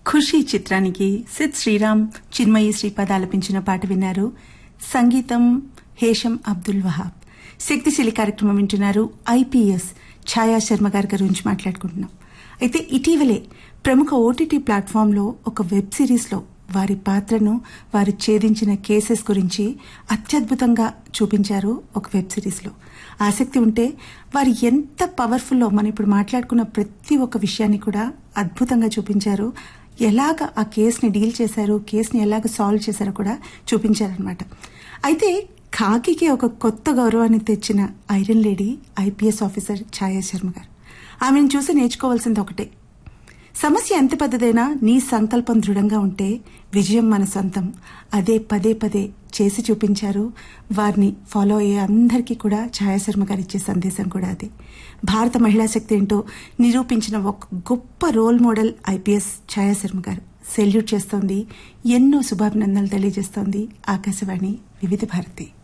ఖుషీ చిత్రానికి సిద్ శ్రీరామ్ చిన్మయి శ్రీపాద ఆలపించిన పాట విన్నారు సంగీతం హేషం అబ్దుల్ వహాబ్ శక్తిశీలి కార్యక్రమం వింటున్నారు ఐపీఎస్ ఛాయా శర్మ గారి గురించి మాట్లాడుకుంటున్నాం అయితే ఇటీవలే ప్రముఖ ఓటీటీ ప్లాట్ఫామ్లో ఒక వెబ్ సిరీస్లో వారి పాత్రను వారు ఛేదించిన కేసెస్ గురించి అత్యద్భుతంగా చూపించారు ఒక వెబ్ సిరీస్లో ఆసక్తి ఉంటే వారు ఎంత పవర్ఫుల్లో మనం ఇప్పుడు మాట్లాడుకున్న ప్రతి ఒక్క విషయాన్ని కూడా అద్భుతంగా చూపించారు ఎలాగ ఆ కేసుని డీల్ చేశారు కేసుని ఎలాగ సాల్వ్ చేశారో కూడా చూపించారనమాట అయితే ఖాకీకి ఒక కొత్త గౌరవాన్ని తెచ్చిన iron lady IPS officer Chhaya Sharma garu ఆమెను చూసి నేర్చుకోవాల్సింది ఒకటే సమస్య ఎంత పెద్దదైనా నీ సంకల్పం దృఢంగా ఉంటే విజయం మన సొంతం అదే పదే పదే చేసి చూపించారు వారిని ఫాలో అయ్యే అందరికీ కూడా ఛాయాశర్మ గారు ఇచ్చే సందేశం కూడా అదే భారత మహిళా శక్తి ఏంటో నిరూపించిన ఒక గొప్ప రోల్ మోడల్ ఐపీఎస్ ఛాయాశర్మ గారు సెల్యూట్ చేస్తోంది ఎన్నో శుభాభినందనలు తెలియజేస్తోంది ఆకాశవాణి వివిధ భారతి